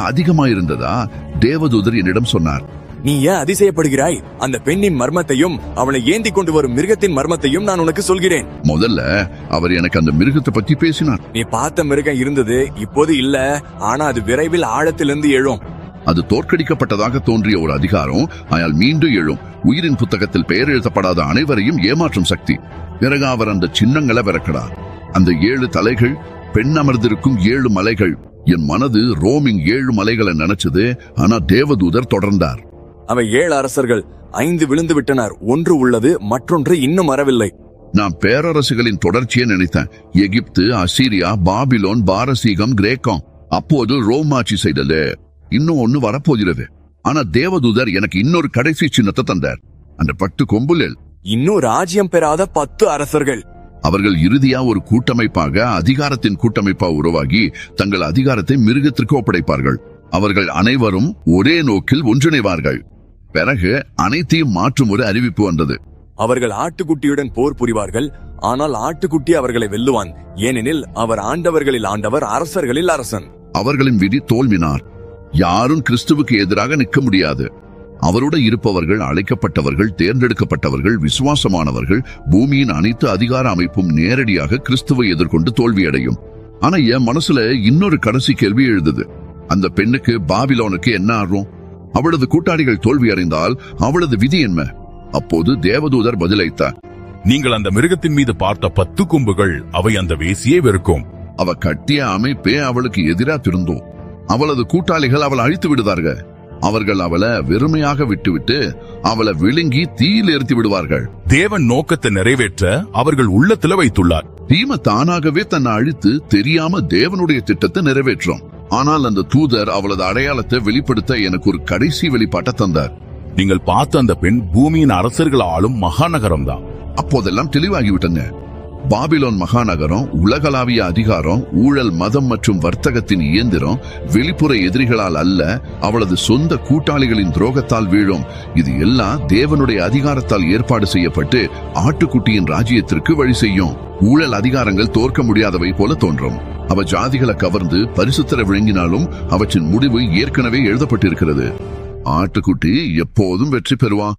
அதிகமாயிருந்ததா தேவதூதர் என்னிடம் சொன்னார் நீ ஏன் அதிசயப்படுகிறாய் அந்த பெண்ணின் மர்மத்தையும் அவளை ஏந்தி கொண்டு வரும் மிருகத்தின் மர்மத்தையும் நான் உனக்கு சொல்கிறேன் முதல்ல அவர் எனக்கு அந்த மிருகத்தை பத்தி பேசினார் நீ பார்த்த மிருகம் இருந்தது இப்போது இல்ல ஆனா அது விரைவில் ஆழத்திலிருந்து எழும் அது தோற்கடிக்கப்பட்டதாக தோன்றிய ஒரு அதிகாரம் ஆனால் மீண்டும் எழும் உயிரின் புத்தகத்தில் பெயர் எழுதப்படாத அனைவரையும் ஏமாற்றும் சக்தி பிறகு அவர் அந்த சின்னங்களை விறக்கிறார் அந்த ஏழு தலைகள் பெண் அமர்ந்திருக்கும் ஏழு மலைகள் என் மனது ரோமிங் ஏழு மலைகளை நினைச்சது ஆனா தேவதூதர் தொடர்ந்தார் அவை ஏழு அரசர்கள் ஐந்து விழுந்து விட்டனர் ஒன்று உள்ளது மற்றொன்று இன்னும் வரவில்லை நான் பேரரசுகளின் தொடர்ச்சியை நினைத்தேன் எகிப்து அசீரியா பாபிலோன் பாரசீகம் கிரேக்கம் அப்போது ரோம் ஆட்சி செய்தது இன்னும் ஒண்ணு வரப்போகிறது ஆனா தேவதூதர் எனக்கு இன்னொரு கடைசி சின்னத்தை தந்தார் அந்த பட்டு கொம்புலில் இன்னும் ராஜ்யம் பெறாத பத்து அரசர்கள் அவர்கள் இறுதியா ஒரு கூட்டமைப்பாக அதிகாரத்தின் கூட்டமைப்பா உருவாகி தங்கள் அதிகாரத்தை மிருகத்திற்கு ஒப்படைப்பார்கள் அவர்கள் அனைவரும் ஒரே நோக்கில் ஒன்றிணைவார்கள் பிறகு அனைத்தையும் மாற்றும் ஒரு அறிவிப்பு வந்தது அவர்கள் ஆட்டுக்குட்டியுடன் போர் புரிவார்கள் ஆனால் ஆட்டுக்குட்டி அவர்களை வெல்லுவான் ஏனெனில் அவர் ஆண்டவர்களில் ஆண்டவர் அரசர்களில் அரசன் அவர்களின் விதி தோல்வினார் யாரும் கிறிஸ்துவுக்கு எதிராக நிற்க முடியாது அவரோட இருப்பவர்கள் அழைக்கப்பட்டவர்கள் தேர்ந்தெடுக்கப்பட்டவர்கள் விசுவாசமானவர்கள் பூமியின் அனைத்து அதிகார அமைப்பும் நேரடியாக கிறிஸ்துவை எதிர்கொண்டு தோல்வியடையும் ஆனா என் மனசுல இன்னொரு கடைசி கேள்வி எழுதுது அந்த பெண்ணுக்கு பாபிலோனுக்கு என்ன ஆர்வம் அவளது கூட்டாளிகள் தோல்வி அடைந்தால் அவளது விதி என்ன அப்போது தேவதூதர் பதிலளித்தார் நீங்கள் அந்த மிருகத்தின் மீது பார்த்த பத்து கொம்புகள் அவை அந்த வேசியே வெறுக்கும் அவ கட்டிய அமைப்பே அவளுக்கு எதிரா திருந்தோம் அவளது கூட்டாளிகள் அவளை அழித்து விடுவார்கள் அவர்கள் அவளை வெறுமையாக விட்டுவிட்டு அவளை விழுங்கி தீயில் எரித்து விடுவார்கள் தேவன் நோக்கத்தை நிறைவேற்ற அவர்கள் உள்ளத்துல வைத்துள்ளார் தீம தானாகவே தன்னை அழித்து தெரியாம தேவனுடைய திட்டத்தை நிறைவேற்றும் ஆனால் அந்த தூதர் அவளது அடையாளத்தை வெளிப்படுத்த எனக்கு ஒரு கடைசி வெளிப்பாட்டை தந்தார் நீங்கள் பார்த்த அந்த பெண் பூமியின் அரசர்கள் ஆளும் மகாநகரம் தான் அப்போதெல்லாம் தெளிவாகிவிட்டங்க பாபிலோன் மகாநகரம் உலகளாவிய அதிகாரம் ஊழல் மதம் மற்றும் வர்த்தகத்தின் இயந்திரம் வெளிப்புற எதிரிகளால் அல்ல அவளது சொந்த கூட்டாளிகளின் துரோகத்தால் வீழும் இது எல்லாம் தேவனுடைய அதிகாரத்தால் ஏற்பாடு செய்யப்பட்டு ஆட்டுக்குட்டியின் ராஜ்யத்திற்கு வழி செய்யும் ஊழல் அதிகாரங்கள் தோற்க முடியாதவை போல தோன்றும் அவ ஜாதிகளை கவர்ந்து பரிசுத்தர விளங்கினாலும் அவற்றின் முடிவு ஏற்கனவே எழுதப்பட்டிருக்கிறது ஆட்டுக்குட்டி எப்போதும் வெற்றி பெறுவான்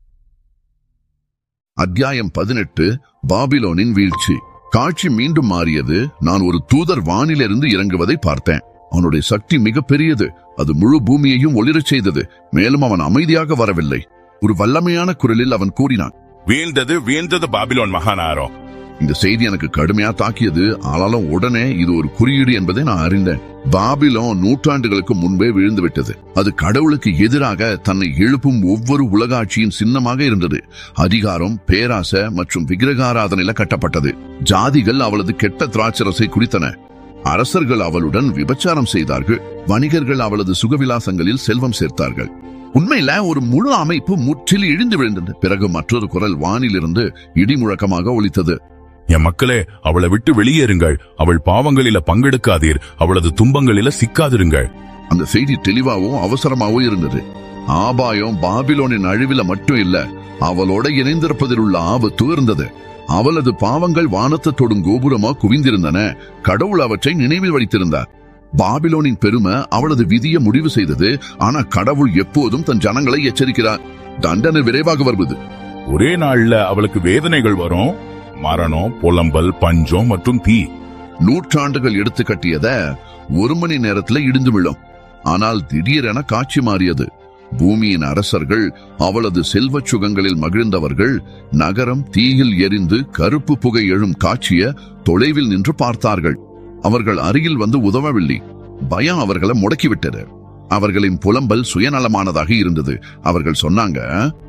அத்தியாயம் பதினெட்டு பாபிலோனின் வீழ்ச்சி காட்சி மீண்டும் மாறியது நான் ஒரு தூதர் வானிலிருந்து இறங்குவதை பார்த்தேன் அவனுடைய சக்தி மிக பெரியது அது முழு பூமியையும் ஒளிரச் செய்தது மேலும் அவன் அமைதியாக வரவில்லை ஒரு வல்லமையான குரலில் அவன் கூறினான் வீழ்ந்தது வீழ்ந்தது பாபிலோன் மகாநகரம் இந்த செய்தி எனக்கு கடுமையா தாக்கியது ஆனாலும் உடனே இது ஒரு குறியீடு என்பதை நான் அறிந்தேன் பாபிலோன் நூற்றாண்டுகளுக்கு முன்பே விழுந்து விட்டது அது கடவுளுக்கு எதிராக தன்னை எழுப்பும் ஒவ்வொரு உலக ஆட்சியின் சின்னமாக இருந்தது அதிகாரம் பேராசை மற்றும் விக்கிரகாராதனையில கட்டப்பட்டது ஜாதிகள் அவளது கெட்ட திராட்சரசை குடித்தன அரசர்கள் அவளுடன் விபச்சாரம் செய்தார்கள் வணிகர்கள் அவளது சுகவிலாசங்களில் செல்வம் சேர்த்தார்கள் உண்மையில ஒரு முழு அமைப்பு முற்றில் இழிந்து விழுந்தது பிறகு மற்றொரு குரல் வானிலிருந்து இடி முழக்கமாக ஒலித்தது என் மக்களே அவளை விட்டு வெளியேறுங்கள் அவள் பாவங்களில பங்கெடுக்காதீர் அவளது துன்பங்களில சிக்காதிருங்கள் அந்த செய்தி தெளிவாகவும் அவசரமாகவும் இருந்தது ஆபாயம் பாபிலோனின் அழிவில மட்டும் இல்ல அவளோட இணைந்திருப்பதில் உள்ள ஆபத்து இருந்தது அவளது பாவங்கள் வானத்தை தொடும் கோபுரமா குவிந்திருந்தன கடவுள் அவற்றை நினைவில் வைத்திருந்தார் பாபிலோனின் பெருமை அவளது விதியை முடிவு செய்தது ஆனா கடவுள் எப்போதும் தன் ஜனங்களை எச்சரிக்கிறார் தண்டனை விரைவாக வருவது ஒரே நாள்ல அவளுக்கு வேதனைகள் வரும் மரணம் புலம்பல் பஞ்சம் மற்றும் தீ நூற்றாண்டுகள் எடுத்து கட்டியத ஒரு மணி நேரத்துல இடிந்து விழும் ஆனால் திடீரென காட்சி மாறியது பூமியின் அரசர்கள் அவளது செல்வச் சுகங்களில் மகிழ்ந்தவர்கள் நகரம் தீயில் எரிந்து கருப்பு புகை எழும் காட்சிய தொலைவில் நின்று பார்த்தார்கள் அவர்கள் அருகில் வந்து உதவவில்லை பயம் அவர்களை முடக்கிவிட்டது அவர்களின் புலம்பல் சுயநலமானதாக இருந்தது அவர்கள் சொன்னாங்க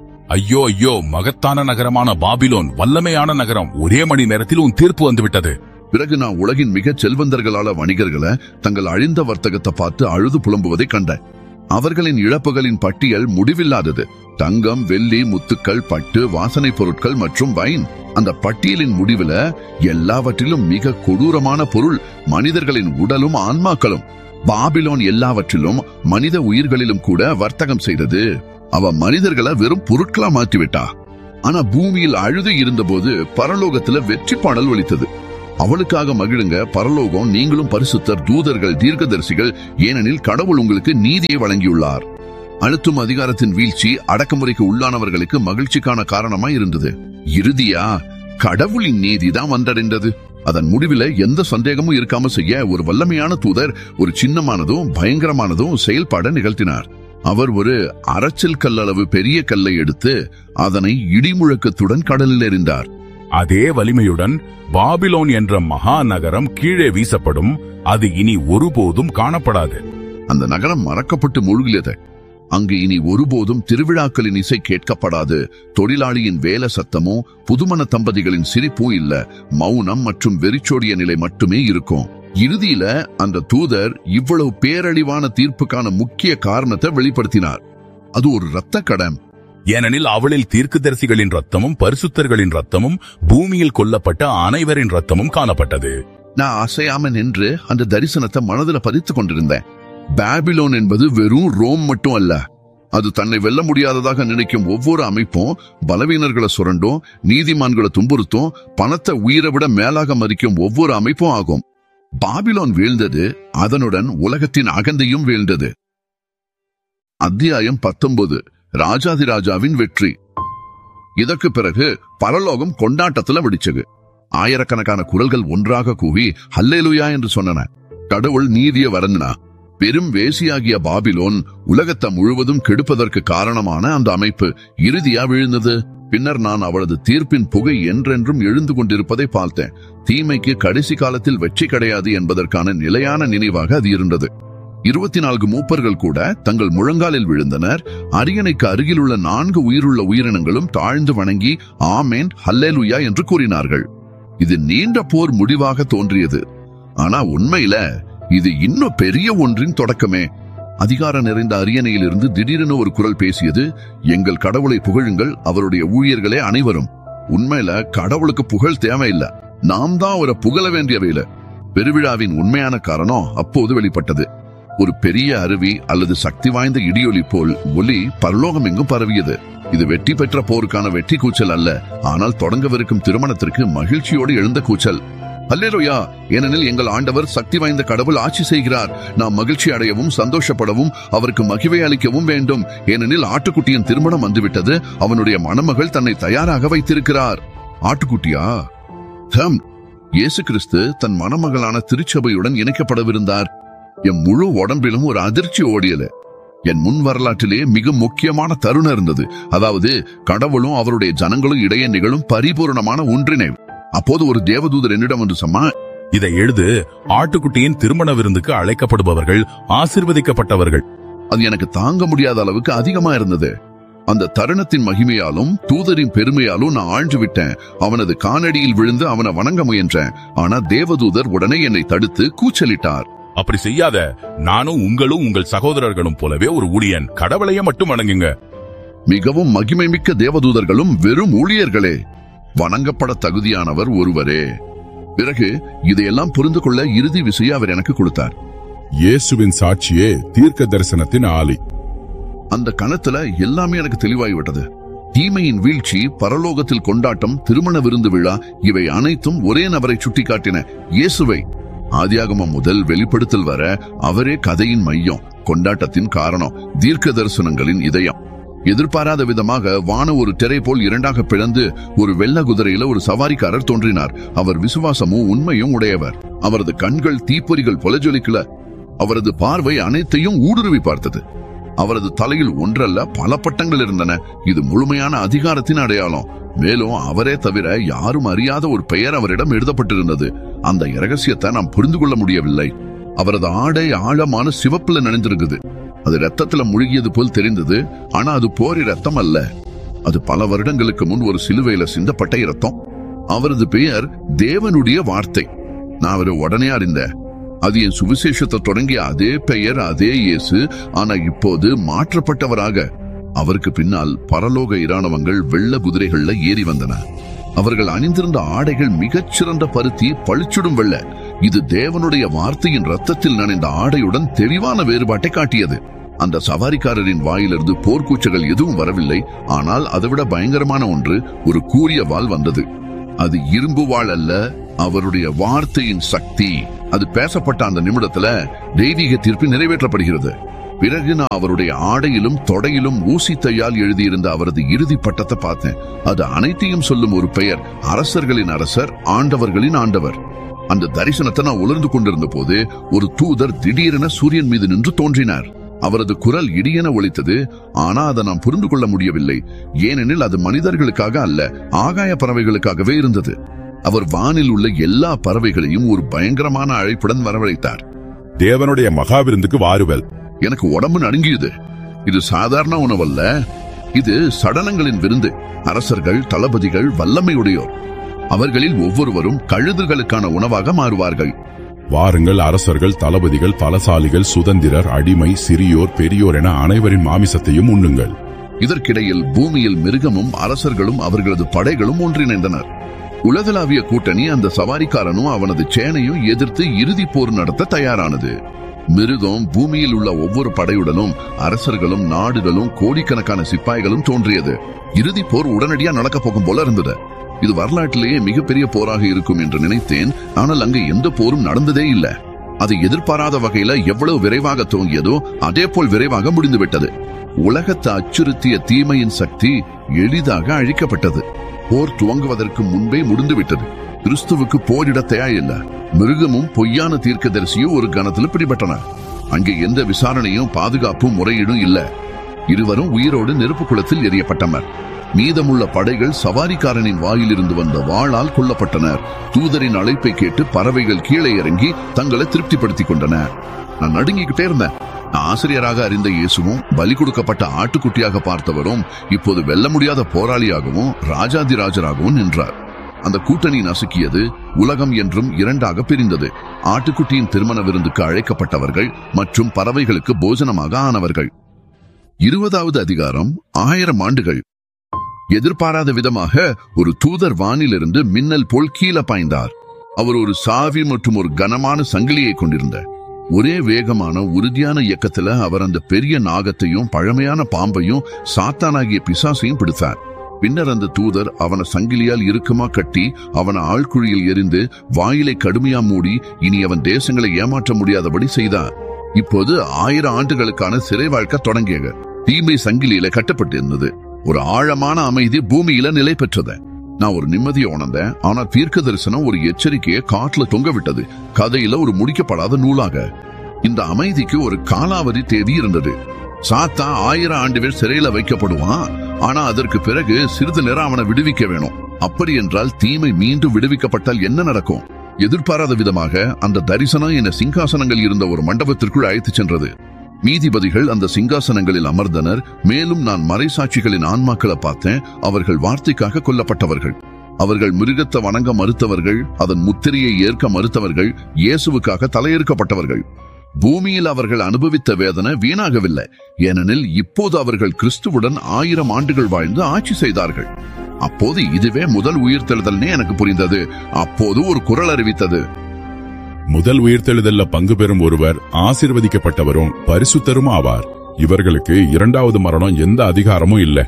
ஐயோ ஐயோ மகத்தான நகரமான பாபிலோன் வல்லமையான நகரம் ஒரே மணி நேரத்தில் உன் தீர்ப்பு வந்துவிட்டது பிறகு நான் உலகின் மிக செல்வந்தர்களால வணிகர்களை தங்கள் அழிந்த வர்த்தகத்தை பார்த்து அழுது புலம்புவதை கண்டேன் அவர்களின் இழப்புகளின் பட்டியல் முடிவில்லாதது தங்கம் வெள்ளி முத்துக்கள் பட்டு வாசனை பொருட்கள் மற்றும் வைன் அந்த பட்டியலின் முடிவுல எல்லாவற்றிலும் மிக கொடூரமான பொருள் மனிதர்களின் உடலும் ஆன்மாக்களும் பாபிலோன் எல்லாவற்றிலும் மனித உயிர்களிலும் கூட வர்த்தகம் செய்தது அவ மனிதர்களை வெறும் பொருட்களா மாற்றிவிட்டா ஆனா பூமியில் அழுது இருந்தபோது பரலோகத்துல வெற்றி பாடல் ஒலித்தது அவளுக்காக மகிழுங்க பரலோகம் நீங்களும் பரிசுத்தர் தூதர்கள் தீர்க்கதரிசிகள் ஏனெனில் கடவுள் உங்களுக்கு நீதியை வழங்கியுள்ளார் அழுத்தும் அதிகாரத்தின் வீழ்ச்சி அடக்குமுறைக்கு உள்ளானவர்களுக்கு மகிழ்ச்சிக்கான காரணமாய் இருந்தது இறுதியா கடவுளின் நீதிதான் வந்தடைந்தது அதன் முடிவில எந்த சந்தேகமும் இருக்காம செய்ய ஒரு வல்லமையான தூதர் ஒரு சின்னமானதும் பயங்கரமானதும் செயல்பாட நிகழ்த்தினார் அவர் ஒரு அரைச்சல் கல்லளவு பெரிய கல்லை எடுத்து அதனை இடிமுழக்கத்துடன் கடலில் எறிந்தார் அதே வலிமையுடன் பாபிலோன் என்ற மகா நகரம் கீழே வீசப்படும் அது இனி ஒருபோதும் காணப்படாது அந்த நகரம் மறக்கப்பட்டு மூழ்கியது அங்கு இனி ஒருபோதும் திருவிழாக்களின் இசை கேட்கப்படாது தொழிலாளியின் வேல சத்தமோ புதுமண தம்பதிகளின் சிரிப்பும் இல்ல மௌனம் மற்றும் வெறிச்சோடிய நிலை மட்டுமே இருக்கும் இறுதியில அந்த தூதர் இவ்வளவு பேரழிவான தீர்ப்புக்கான முக்கிய காரணத்தை வெளிப்படுத்தினார் அது ஒரு இரத்த கடம் ஏனெனில் அவளில் தீர்க்கதரிசிகளின் ரத்தமும் பரிசுத்தர்களின் ரத்தமும் பூமியில் கொல்லப்பட்ட அனைவரின் ரத்தமும் காணப்பட்டது நான் அசையாம நின்று அந்த தரிசனத்தை மனதுல பதித்துக் கொண்டிருந்தேன் பாபிலோன் என்பது வெறும் ரோம் மட்டும் அல்ல அது தன்னை வெல்ல முடியாததாக நினைக்கும் ஒவ்வொரு அமைப்பும் பலவீனர்களை சுரண்டும் நீதிமான்களை துன்புறுத்தும் பணத்தை உயிரை விட மேலாக மதிக்கும் ஒவ்வொரு அமைப்பும் ஆகும் பாபிலோன் வீழ்ந்தது அதனுடன் உலகத்தின் அகந்தையும் வீழ்ந்தது அத்தியாயம் பத்தொன்பது ராஜாதிராஜாவின் வெற்றி இதற்கு பிறகு பரலோகம் கொண்டாட்டத்துல வெடிச்சது ஆயிரக்கணக்கான குரல்கள் ஒன்றாக கூவி ஹல்லேலுயா என்று சொன்னன கடவுள் நீதிய வரந்தினா பெரும் வேசியாகிய பாபிலோன் உலகத்தை முழுவதும் கெடுப்பதற்கு காரணமான அந்த அமைப்பு இறுதியா விழுந்தது பின்னர் நான் அவளது தீர்ப்பின் புகை என்றென்றும் எழுந்து கொண்டிருப்பதை பார்த்தேன் தீமைக்கு கடைசி காலத்தில் வெற்றி கிடையாது என்பதற்கான நிலையான நினைவாக அது இருந்தது இருபத்தி நான்கு மூப்பர்கள் கூட தங்கள் முழங்காலில் விழுந்தனர் அரியணைக்கு அருகில் உள்ள நான்கு உயிருள்ள உயிரினங்களும் தாழ்ந்து வணங்கி ஆமேன் ஹல்லேலுயா என்று கூறினார்கள் இது நீண்ட போர் முடிவாக தோன்றியது ஆனா உண்மையில இது இன்னும் பெரிய ஒன்றின் தொடக்கமே அதிகாரம் நிறைந்த அரியணையிலிருந்து திடீரென ஒரு குரல் பேசியது எங்கள் கடவுளை புகழுங்கள் அவருடைய ஊழியர்களே அனைவரும் உண்மையில கடவுளுக்கு புகழ் தேவையில்லை நாம் தான் அவரை புகழ வேண்டியவையில பெருவிழாவின் உண்மையான காரணம் அப்போது வெளிப்பட்டது ஒரு பெரிய அருவி அல்லது சக்தி வாய்ந்த இடியொலி போல் ஒலி பரலோகம் எங்கும் பரவியது இது வெற்றி பெற்ற போருக்கான வெற்றி கூச்சல் அல்ல ஆனால் தொடங்கவிருக்கும் திருமணத்திற்கு மகிழ்ச்சியோடு எழுந்த கூச்சல் அல்லேலூயா ஏனெனில் எங்கள் ஆண்டவர் சக்தி வாய்ந்த கடவுள் ஆட்சி செய்கிறார் நாம் மகிழ்ச்சி அடையவும் சந்தோஷப்படவும் அவருக்கு மகிழ்வை அளிக்கவும் வேண்டும் ஏனெனில் ஆட்டுக்குட்டியின் திருமணம் வந்துவிட்டது அவனுடைய மணமகள் தன்னை தயாராக வைத்திருக்கிறார் ஆட்டுக்குட்டியா ஹம் இயேசு கிறிஸ்து தன் மணமகளான திருச்சபையுடன் இணைக்கப்படவிருந்தார் என் முழு உடம்பிலும் ஒரு அதிர்ச்சி ஓடியது என் முன் வரலாற்றிலே மிக முக்கியமான தருணம் இருந்தது அதாவது கடவுளும் அவருடைய ஜனங்களும் இடையே நிகழும் பரிபூரணமான ஒன்றினை அப்போது ஒரு தேவதூதர் என்னிடம் வந்து சொன்னா இதை எழுது ஆட்டுக்குட்டியின் திருமண விருந்துக்கு அழைக்கப்படுபவர்கள் ஆசிர்வதிக்கப்பட்டவர்கள் அது எனக்கு தாங்க முடியாத அளவுக்கு அதிகமா இருந்தது அந்த தருணத்தின் மகிமையாலும் தூதரின் பெருமையாலும் நான் ஆழ்ந்து விட்டேன் அவனது காலடியில் விழுந்து அவனை வணங்க முயன்றேன் ஆனா தேவதூதர் உடனே என்னை தடுத்து கூச்சலிட்டார் அப்படி செய்யாத நானும் உங்களும் உங்கள் சகோதரர்களும் போலவே ஒரு ஊழியன் கடவுளையே மட்டும் வணங்குங்க மிகவும் மகிமை மிக்க தேவதூதர்களும் வெறும் ஊழியர்களே வணங்கப்பட தகுதியானவர் ஒருவரே பிறகு இதையெல்லாம் புரிந்து கொள்ள இறுதி விசையை அவர் எனக்கு கொடுத்தார் இயேசுவின் சாட்சியே தீர்க்க தரிசனத்தின் ஆலி அந்த கணத்துல எல்லாமே எனக்கு தெளிவாகி விட்டது தீமையின் வீழ்ச்சி பரலோகத்தில் கொண்டாட்டம் திருமண விருந்து விழா இவை அனைத்தும் ஒரே நபரை சுட்டிக்காட்டின இயேசுவை ஆதியாகமம் முதல் வெளிப்படுத்தல் வர அவரே கதையின் மையம் கொண்டாட்டத்தின் காரணம் தீர்க்க தரிசனங்களின் இதயம் எதிர்பாராத விதமாக வான ஒரு திரை போல் இரண்டாக பிளந்து ஒரு வெள்ள குதிரையில ஒரு சவாரிக்காரர் தோன்றினார் அவர் விசுவாசமும் உண்மையும் உடையவர் அவரது கண்கள் தீப்பொறிகள் போல ஜொலிக்கல அவரது பார்வை அனைத்தையும் ஊடுருவி பார்த்தது அவரது தலையில் ஒன்றல்ல பல பட்டங்கள் இருந்தன இது முழுமையான அதிகாரத்தின் அடையாளம் மேலும் அவரே தவிர யாரும் அறியாத ஒரு பெயர் அவரிடம் எழுதப்பட்டிருந்தது அந்த இரகசியத்தை நாம் புரிந்து கொள்ள முடியவில்லை அவரது ஆடை ஆழமான சிவப்புல நனைந்திருக்குது அது ரத்தத்துல முழுகியது போல் தெரிந்தது ஆனா அது போரி ரத்தம் அல்ல அது பல வருடங்களுக்கு முன் ஒரு சிலுவையில சிந்தப்பட்ட இரத்தம் அவரது பெயர் தேவனுடைய வார்த்தை நான் அவரை உடனே அறிந்தேன் அது என் சுவிசேஷத்தை தொடங்கிய அதே பெயர் அதே இயேசு ஆனா இப்போது மாற்றப்பட்டவராக அவருக்கு பின்னால் பரலோக இராணுவங்கள் வெள்ள குதிரைகள்ல ஏறி வந்தன அவர்கள் அணிந்திருந்த ஆடைகள் மிகச்சிறந்த பருத்தி பளிச்சுடும் வெள்ள இது தேவனுடைய வார்த்தையின் ரத்தத்தில் நனைந்த ஆடையுடன் தெளிவான வேறுபாட்டை காட்டியது அந்த சவாரிக்காரரின் வாயிலிருந்து போர்க்கூச்சங்கள் எதுவும் வரவில்லை ஆனால் அதைவிட பயங்கரமான ஒன்று ஒரு கூரிய வாள் வந்தது அது இரும்பு வாள் அல்ல அவருடைய வார்த்தையின் சக்தி அது பேசப்பட்ட அந்த நிமிடத்துல தெய்வீக தீர்ப்பு நிறைவேற்றப்படுகிறது பிறகு நான் அவருடைய ஆடையிலும் தொடையிலும் ஊசி தையால் எழுதியிருந்த அவரது இறுதி பட்டத்தை பார்த்தேன் அது அனைத்தையும் சொல்லும் ஒரு பெயர் அரசர்களின் அரசர் ஆண்டவர்களின் ஆண்டவர் அந்த தரிசனத்தை நான் உணர்ந்து கொண்டிருந்த போது ஒரு தூதர் திடீரென சூரியன் மீது நின்று தோன்றினார் அவரது குரல் இடியென ஒலித்தது ஆனா அதை நாம் புரிந்து கொள்ள முடியவில்லை ஏனெனில் அது மனிதர்களுக்காக அல்ல ஆகாய பறவைகளுக்காகவே இருந்தது அவர் வானில் உள்ள எல்லா பறவைகளையும் ஒரு பயங்கரமான அழைப்புடன் வரவழைத்தார் தேவனுடைய மகாவிருந்துக்கு வாருவல் எனக்கு உடம்பு நடுங்கியது இது சாதாரண உணவல்ல இது சடலங்களின் விருந்து அரசர்கள் தளபதிகள் வல்லமையுடையோர் அவர்களில் ஒவ்வொருவரும் கழுதுகளுக்கான உணவாக மாறுவார்கள் வாருங்கள் அரசர்கள் தளபதிகள் பலசாலிகள் சுதந்திரர் அடிமை சிறியோர் பெரியோர் என அனைவரின் மாமிசத்தையும் உண்ணுங்கள் இதற்கிடையில் பூமியில் மிருகமும் அரசர்களும் அவர்களது படைகளும் ஒன்றிணைந்தனர் உலகளாவிய கூட்டணி அந்த சவாரிக்காரனும் அவனது சேனையும் எதிர்த்து இறுதி போர் நடத்த தயாரானது மிருகம் பூமியில் உள்ள ஒவ்வொரு படையுடனும் அரசர்களும் நாடுகளும் கோடிக்கணக்கான சிப்பாய்களும் தோன்றியது இறுதி போர் உடனடியா நடக்க போகும் போல இருந்தது இது வரலாற்றிலேயே மிகப்பெரிய போராக இருக்கும் என்று நினைத்தேன் ஆனால் அங்கு எந்த போரும் நடந்ததே இல்ல அது எதிர்பாராத வகையில எவ்வளவு விரைவாக துவங்கியதோ அதே போல் விரைவாக முடிந்துவிட்டது உலகத்தை அச்சுறுத்திய தீமையின் சக்தி எளிதாக அழிக்கப்பட்டது போர் துவங்குவதற்கு முன்பே முடிந்துவிட்டது கிறிஸ்துவுக்கு போரிட தேவையில்ல மிருகமும் பொய்யான தீர்க்கதரிசியும் ஒரு கணத்துல பிடிபட்டனர் அங்கே எந்த விசாரணையும் பாதுகாப்பும் முறையீடும் இல்ல இருவரும் உயிரோடு நெருப்பு குளத்தில் எரியப்பட்டனர் மீதமுள்ள படைகள் சவாரிக்காரனின் வாயிலிருந்து வந்த வாளால் கொல்லப்பட்டனர் தூதரின் அழைப்பை கேட்டு பறவைகள் கீழே இறங்கி தங்களை திருப்திப்படுத்திக் கொண்டன நான் நடுங்கிக்கிட்டே இருந்தேன் நான் ஆசிரியராக அறிந்த இயேசுவும் பலி கொடுக்கப்பட்ட ஆட்டுக்குட்டியாக பார்த்தவரும் இப்போது வெல்ல முடியாத போராளியாகவும் ராஜாதிராஜராகவும் நின்றார் அந்த கூட்டணி நசுக்கியது உலகம் என்றும் இரண்டாக பிரிந்தது ஆட்டுக்குட்டியின் திருமண விருந்துக்கு அழைக்கப்பட்டவர்கள் மற்றும் பறவைகளுக்கு போஜனமாக ஆனவர்கள் இருபதாவது அதிகாரம் ஆயிரம் ஆண்டுகள் எதிர்பாராத விதமாக ஒரு தூதர் வானிலிருந்து மின்னல் போல் கீழே பாய்ந்தார் அவர் ஒரு சாவி மற்றும் ஒரு கனமான சங்கிலியை கொண்டிருந்த ஒரே வேகமான உறுதியான இயக்கத்துல அவர் அந்த பெரிய நாகத்தையும் பழமையான பாம்பையும் சாத்தானாகிய பிசாசையும் பிடித்தார் பின்னர் அந்த தூதர் அவனை சங்கிலியால் இறுக்கமா கட்டி அவனை ஆழ்குழியில் எரிந்து வாயிலை கடுமையா மூடி இனி அவன் தேசங்களை ஏமாற்ற முடியாதபடி செய்தார் இப்போது ஆயிரம் ஆண்டுகளுக்கான சிறை வாழ்க்கை தொடங்கியது தீமை சங்கிலியில கட்டப்பட்டிருந்தது ஒரு ஆழமான அமைதி பூமியில நிலை பெற்றது நான் ஒரு நிம்மதியை உணர்ந்தேன் ஆனா தீர்க்க தரிசனம் ஒரு எச்சரிக்கையை காட்டுல தொங்க விட்டது கதையில ஒரு முடிக்கப்படாத நூலாக இந்த அமைதிக்கு ஒரு காலாவதி தேதி இருந்தது சாத்தா ஆயிரம் ஆண்டுகள் சிறையில வைக்கப்படுவான் ஆனா அதற்கு பிறகு சிறிது நேரம் அவனை விடுவிக்க வேணும் அப்படி என்றால் தீமை மீண்டும் விடுவிக்கப்பட்டால் என்ன நடக்கும் எதிர்பாராத விதமாக அந்த தரிசனம் என சிங்காசனங்கள் இருந்த ஒரு மண்டபத்திற்குள் அழைத்துச் சென்றது நீதிபதிகள் அந்த சிங்காசனங்களில் அமர்ந்தனர் மேலும் நான் மறைசாட்சிகளின் ஆன்மாக்களை பார்த்தேன் அவர்கள் வார்த்தைக்காக கொல்லப்பட்டவர்கள் அவர்கள் மிருகத்தை வணங்க மறுத்தவர்கள் அதன் முத்திரையை ஏற்க மறுத்தவர்கள் இயேசுவுக்காக தலையெடுக்கப்பட்டவர்கள் பூமியில் அவர்கள் அனுபவித்த வேதனை வீணாகவில்லை ஏனெனில் இப்போது அவர்கள் கிறிஸ்துவுடன் ஆயிரம் ஆண்டுகள் வாழ்ந்து ஆட்சி செய்தார்கள் அப்போது இதுவே முதல் உயிர்த்தெழுதல்னே எனக்கு புரிந்தது அப்போது ஒரு குரல் அறிவித்தது முதல் உயிர்த்தெழுதல்ல பங்கு பெறும் ஒருவர் ஆசிர்வதிக்கப்பட்டவரும் பரிசுத்தரும் ஆவார் இவர்களுக்கு இரண்டாவது மரணம் எந்த அதிகாரமும் இல்லை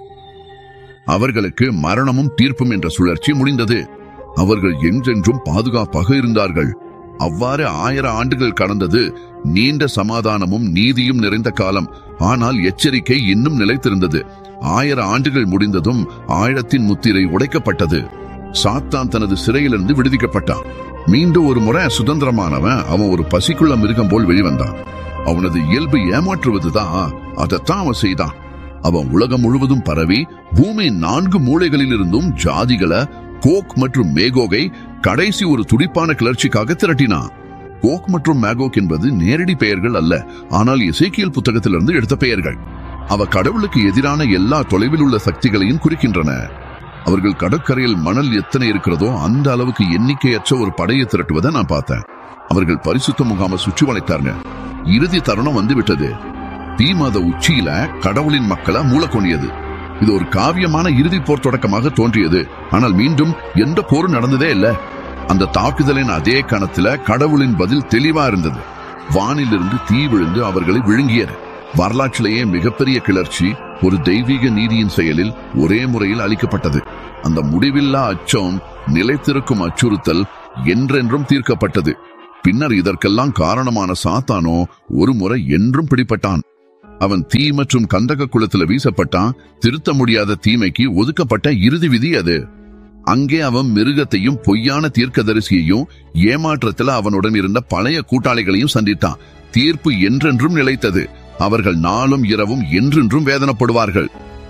அவர்களுக்கு மரணமும் தீர்ப்பும் என்ற சுழற்சி முடிந்தது அவர்கள் என்றென்றும் பாதுகாப்பாக இருந்தார்கள் அவ்வாறு ஆயிரம் ஆண்டுகள் கடந்தது நீண்ட சமாதானமும் நீதியும் நிறைந்த காலம் ஆனால் எச்சரிக்கை இன்னும் நிலைத்திருந்தது ஆயிரம் ஆண்டுகள் முடிந்ததும் ஆழத்தின் முத்திரை உடைக்கப்பட்டது சாத்தான் தனது சிறையிலிருந்து விடுவிக்கப்பட்டான் மீண்டும் ஒரு முறை சுதந்திரமானவன் அவன் ஒரு பசிக்குள்ள மிருகம் போல் வெளிவந்தான் அவனது இயல்பு ஏமாற்றுவதுதான் அதைத்தான் அவன் செய்தான் அவன் உலகம் முழுவதும் பரவி பூமி நான்கு மூலைகளில் இருந்தும் ஜாதிகளை கோக் மற்றும் மேகோகை கடைசி ஒரு துடிப்பான கிளர்ச்சிக்காக திரட்டினான் கோக் மற்றும் மேகோக் என்பது நேரடி பெயர்கள் அல்ல ஆனால் இசைக்கியல் புத்தகத்திலிருந்து எடுத்த பெயர்கள் அவ கடவுளுக்கு எதிரான எல்லா தொலைவில் உள்ள சக்திகளையும் குறிக்கின்றன அவர்கள் கடற்கரையில் மணல் எத்தனை இருக்கிறதோ அந்த அளவுக்கு எண்ணிக்கையற்ற ஒரு படையை திரட்டுவதை நான் பார்த்தேன் அவர்கள் பரிசுத்த முகாம சுற்றி வளைத்தாங்க இறுதி தருணம் வந்து விட்டது தீமத உச்சியில கடவுளின் மக்களை மூலக்கொண்டியது இது ஒரு காவியமான இறுதி போர் தொடக்கமாக தோன்றியது ஆனால் மீண்டும் எந்த போரும் நடந்ததே இல்ல அந்த தாக்குதலின் அதே கணத்துல கடவுளின் பதில் தெளிவா இருந்தது வானிலிருந்து தீ விழுந்து அவர்களை விழுங்கியது வரலாற்றிலேயே மிகப்பெரிய கிளர்ச்சி ஒரு தெய்வீக நீதியின் செயலில் ஒரே முறையில் அளிக்கப்பட்டது அந்த முடிவில்லா அச்சம் நிலைத்திருக்கும் அச்சுறுத்தல் என்றென்றும் தீர்க்கப்பட்டது பின்னர் இதற்கெல்லாம் காரணமான சாத்தானோ ஒரு முறை என்றும் பிடிபட்டான் அவன் தீ மற்றும் கந்தக குளத்துல வீசப்பட்டான் திருத்த முடியாத தீமைக்கு ஒதுக்கப்பட்ட இறுதி விதி அது அங்கே அவன் மிருகத்தையும் பொய்யான தீர்க்கதரிசியையும் ஏமாற்றத்துல அவனுடன் இருந்த பழைய கூட்டாளிகளையும் சந்தித்தான் தீர்ப்பு என்றென்றும் நிலைத்தது அவர்கள் நாளும் இரவும் என்றென்றும் வேதனைப்படுவார்கள்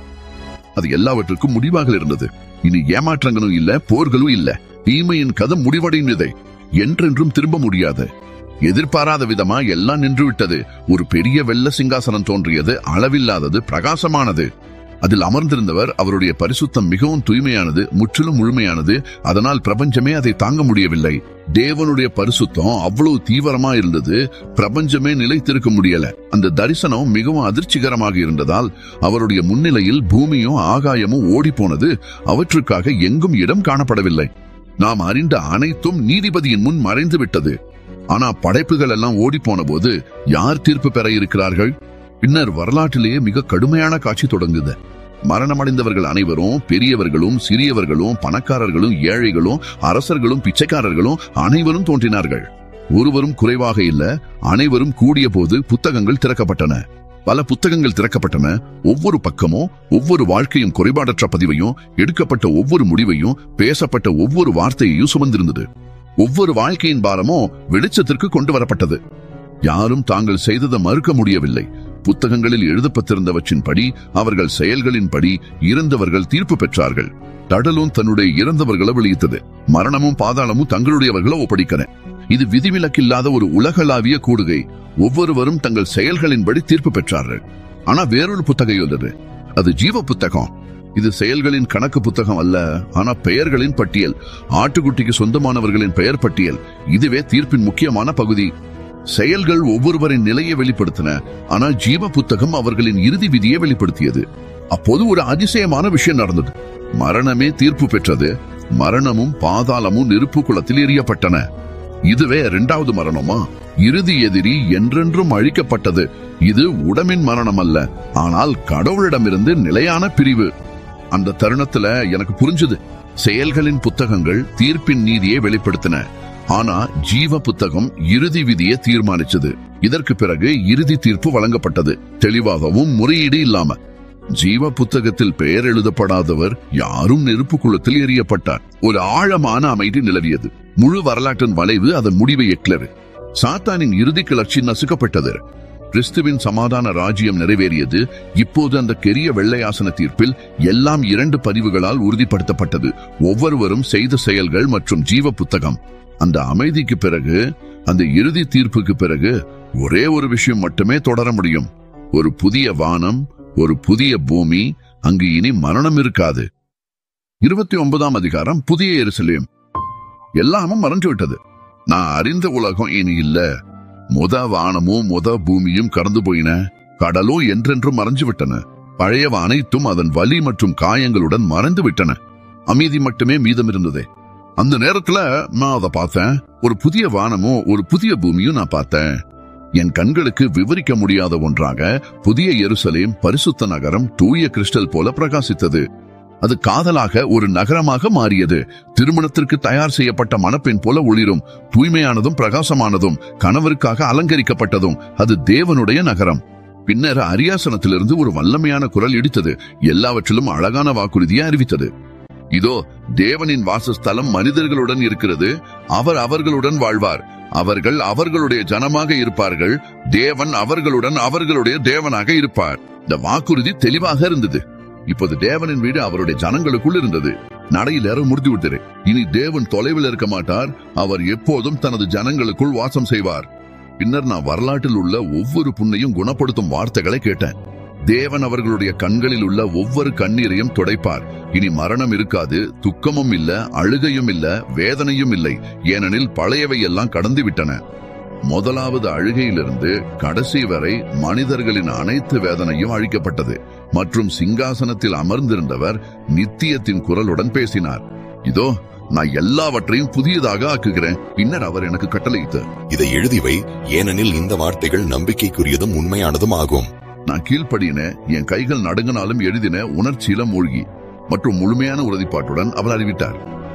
அது எல்லாவற்றுக்கும் முடிவாக இருந்தது இனி ஏமாற்றங்களும் இல்ல போர்களும் இல்ல தீமையின் கதை முடிவடைந்தது என்றென்றும் திரும்ப முடியாது எதிர்பாராத விதமா எல்லாம் நின்று விட்டது ஒரு பெரிய வெள்ள சிங்காசனம் தோன்றியது அளவில்லாதது பிரகாசமானது அதில் அமர்ந்திருந்தவர் அவருடைய பரிசுத்தம் மிகவும் தூய்மையானது முற்றிலும் முழுமையானது அதனால் பிரபஞ்சமே அதை தாங்க முடியவில்லை தேவனுடைய பரிசுத்தம் அவ்வளவு தீவிரமா இருந்தது பிரபஞ்சமே நிலைத்திருக்க முடியல அந்த தரிசனம் மிகவும் அதிர்ச்சிகரமாக இருந்ததால் அவருடைய முன்னிலையில் பூமியும் ஆகாயமும் ஓடி போனது அவற்றுக்காக எங்கும் இடம் காணப்படவில்லை நாம் அறிந்த அனைத்தும் நீதிபதியின் முன் மறைந்து விட்டது ஆனா படைப்புகள் எல்லாம் ஓடி போன போது யார் தீர்ப்பு பெற இருக்கிறார்கள் பின்னர் வரலாற்றிலேயே மிக கடுமையான காட்சி தொடங்குது மரணமடைந்தவர்கள் அனைவரும் பெரியவர்களும் சிறியவர்களும் பணக்காரர்களும் ஏழைகளும் அரசர்களும் பிச்சைக்காரர்களும் அனைவரும் தோன்றினார்கள் ஒருவரும் குறைவாக இல்ல அனைவரும் கூடிய போது புத்தகங்கள் திறக்கப்பட்டன பல புத்தகங்கள் திறக்கப்பட்டன ஒவ்வொரு பக்கமும் ஒவ்வொரு வாழ்க்கையும் குறைபாடற்ற பதிவையும் எடுக்கப்பட்ட ஒவ்வொரு முடிவையும் பேசப்பட்ட ஒவ்வொரு வார்த்தையையும் சுமந்திருந்தது ஒவ்வொரு வாழ்க்கையின் பாரமும் வெளிச்சத்திற்கு கொண்டு வரப்பட்டது யாரும் தாங்கள் செய்ததை மறுக்க முடியவில்லை புத்தகங்களில் எழுதப்பட்டிருந்தவற்றின்படி அவர்கள் செயல்களின்படி இறந்தவர்கள் தீர்ப்பு பெற்றார்கள் தடலும் தன்னுடைய இறந்தவர்களை வெளியிட்டது மரணமும் பாதாளமும் தங்களுடையவர்களை ஒப்படைக்கிற இது விதிவிலக்கில்லாத ஒரு உலகளாவிய கூடுகை ஒவ்வொருவரும் தங்கள் செயல்களின்படி தீர்ப்பு பெற்றார்கள் ஆனா வேறொரு புத்தகம் உள்ளது அது ஜீவ புத்தகம் இது செயல்களின் கணக்கு புத்தகம் அல்ல ஆனா பெயர்களின் பட்டியல் ஆட்டுக்குட்டிக்கு சொந்தமானவர்களின் பெயர் பட்டியல் இதுவே தீர்ப்பின் முக்கியமான பகுதி செயல்கள் ஒவ்வொருவரின் நிலையை வெளிப்படுத்தின ஆனா ஜீவ புத்தகம் அவர்களின் இறுதி விதியை வெளிப்படுத்தியது அப்போது ஒரு அதிசயமான விஷயம் நடந்தது மரணமே தீர்ப்பு பெற்றது மரணமும் பாதாளமும் நெருப்பு குளத்தில் எரியப்பட்டன இதுவே இரண்டாவது மரணமா இறுதி எதிரி என்றென்றும் அழிக்கப்பட்டது இது உடம்பின் மரணம் அல்ல ஆனால் கடவுளிடமிருந்து நிலையான பிரிவு அந்த தருணத்துல எனக்கு புரிஞ்சுது செயல்களின் புத்தகங்கள் தீர்ப்பின் நீதியை வெளிப்படுத்தின ஆனா ஜீவ புத்தகம் இறுதி விதியை தீர்மானிச்சது இதற்கு பிறகு இறுதி தீர்ப்பு வழங்கப்பட்டது தெளிவாகவும் முறையீடு இல்லாம ஜீவ புத்தகத்தில் பெயர் எழுதப்படாதவர் யாரும் நெருப்பு குளத்தில் எரியப்பட்டார் ஒரு ஆழமான அமைதி நிலவியது முழு வரலாற்றின் வளைவு அதன் முடிவை எக்லரு சாத்தானின் இறுதி கிளர்ச்சி நசுக்கப்பட்டது கிறிஸ்துவின் சமாதான ராஜ்யம் நிறைவேறியது இப்போது அந்த பெரிய வெள்ளையாசன தீர்ப்பில் எல்லாம் இரண்டு பதிவுகளால் உறுதிப்படுத்தப்பட்டது ஒவ்வொருவரும் செய்த செயல்கள் மற்றும் ஜீவ புத்தகம் அந்த அமைதிக்கு பிறகு அந்த இறுதி தீர்ப்புக்கு பிறகு ஒரே ஒரு விஷயம் மட்டுமே தொடர முடியும் ஒரு புதிய வானம் ஒரு புதிய பூமி அங்கு இனி மரணம் இருக்காது இருபத்தி ஒன்பதாம் அதிகாரம் புதிய எருசலேம் எல்லாமும் மறைஞ்சு விட்டது நான் அறிந்த உலகம் இனி இல்ல முத வானமும் முத பூமியும் கடந்து போயின கடலும் என்றென்றும் மறைஞ்சு விட்டன பழையவ அனைத்தும் அதன் வலி மற்றும் காயங்களுடன் மறைந்து விட்டன அமைதி மட்டுமே மீதம் இருந்ததே அந்த நேரத்துல நான் அதை பார்த்தேன் ஒரு புதிய வானமும் ஒரு புதிய பூமியும் நான் பார்த்தேன் என் கண்களுக்கு விவரிக்க முடியாத ஒன்றாக புதிய எருசலேம் பரிசுத்த நகரம் தூய கிறிஸ்டல் போல பிரகாசித்தது அது காதலாக ஒரு நகரமாக மாறியது திருமணத்திற்கு தயார் செய்யப்பட்ட மணப்பெண் போல ஒளிரும் தூய்மையானதும் பிரகாசமானதும் கணவருக்காக அலங்கரிக்கப்பட்டதும் அது தேவனுடைய நகரம் பின்னர் அரியாசனத்திலிருந்து ஒரு வல்லமையான குரல் இடித்தது எல்லாவற்றிலும் அழகான வாக்குறுதியை அறிவித்தது இதோ தேவனின் வாசஸ்தலம் மனிதர்களுடன் இருக்கிறது அவர் அவர்களுடன் வாழ்வார் அவர்கள் அவர்களுடைய ஜனமாக இருப்பார்கள் தேவன் அவர்களுடன் அவர்களுடைய தேவனாக இருப்பார் இந்த வாக்குறுதி தெளிவாக இருந்தது இப்போது தேவனின் வீடு அவருடைய ஜனங்களுக்குள் இருந்தது நடையில் ஏற முடித்து விட்டது இனி தேவன் தொலைவில் இருக்க மாட்டார் அவர் எப்போதும் தனது ஜனங்களுக்குள் வாசம் செய்வார் பின்னர் நான் வரலாற்றில் உள்ள ஒவ்வொரு புண்ணையும் குணப்படுத்தும் வார்த்தைகளை கேட்டேன் தேவன் அவர்களுடைய கண்களில் உள்ள ஒவ்வொரு கண்ணீரையும் துடைப்பார் இனி மரணம் இருக்காது துக்கமும் இல்ல அழுகையும் இல்ல வேதனையும் இல்லை ஏனெனில் பழையவை எல்லாம் கடந்து விட்டன முதலாவது அழுகையிலிருந்து கடைசி வரை மனிதர்களின் அனைத்து வேதனையும் அழிக்கப்பட்டது மற்றும் சிங்காசனத்தில் அமர்ந்திருந்தவர் நித்தியத்தின் குரலுடன் பேசினார் இதோ நான் எல்லாவற்றையும் புதியதாக ஆக்குகிறேன் பின்னர் அவர் எனக்கு கட்டளையிட்டார் இதை எழுதிவை ஏனெனில் இந்த வார்த்தைகள் நம்பிக்கைக்குரியதும் உண்மையானதும் ஆகும் நான் கீழ்ப்படியின என் கைகள் நடுங்கினாலும் எழுதின உணர்ச்சியில மூழ்கி மற்றும் முழுமையான உறுதிப்பாட்டுடன் அவர் அறிவித்தார்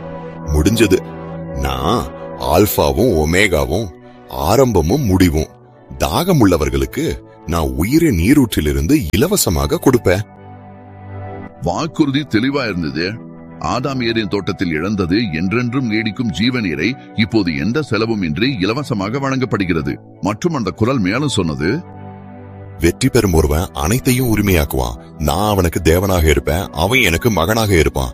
முடிஞ்சது நான் ஆல்பாவும் ஒமேகாவும் ஆரம்பமும் முடிவும் தாகம் உள்ளவர்களுக்கு நான் உயிரை நீரூற்றிலிருந்து இலவசமாக கொடுப்பேன் வாக்குறுதி தெளிவா இருந்தது ஆதாம் ஏரியின் தோட்டத்தில் இழந்தது என்றென்றும் நீடிக்கும் ஜீவநீரை இப்போது எந்த செலவும் இன்றி இலவசமாக வழங்கப்படுகிறது மற்றும் அந்த குரல் மேலும் சொன்னது வெற்றி பெறும் ஒருவன் அனைத்தையும் உரிமையாக்குவான் நான் அவனுக்கு தேவனாக இருப்பேன் அவன் எனக்கு மகனாக இருப்பான்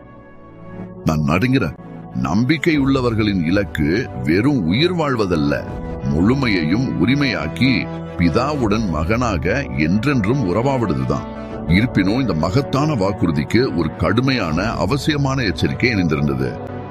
நான் நடுங்கிறேன் நம்பிக்கை உள்ளவர்களின் இலக்கு வெறும் உயிர் வாழ்வதல்ல முழுமையையும் உரிமையாக்கி பிதாவுடன் மகனாக என்றென்றும் உறவாடுவதுதான் இருப்பினும் இந்த மகத்தான வாக்குறுதிக்கு ஒரு கடுமையான அவசியமான எச்சரிக்கை இணைந்திருந்தது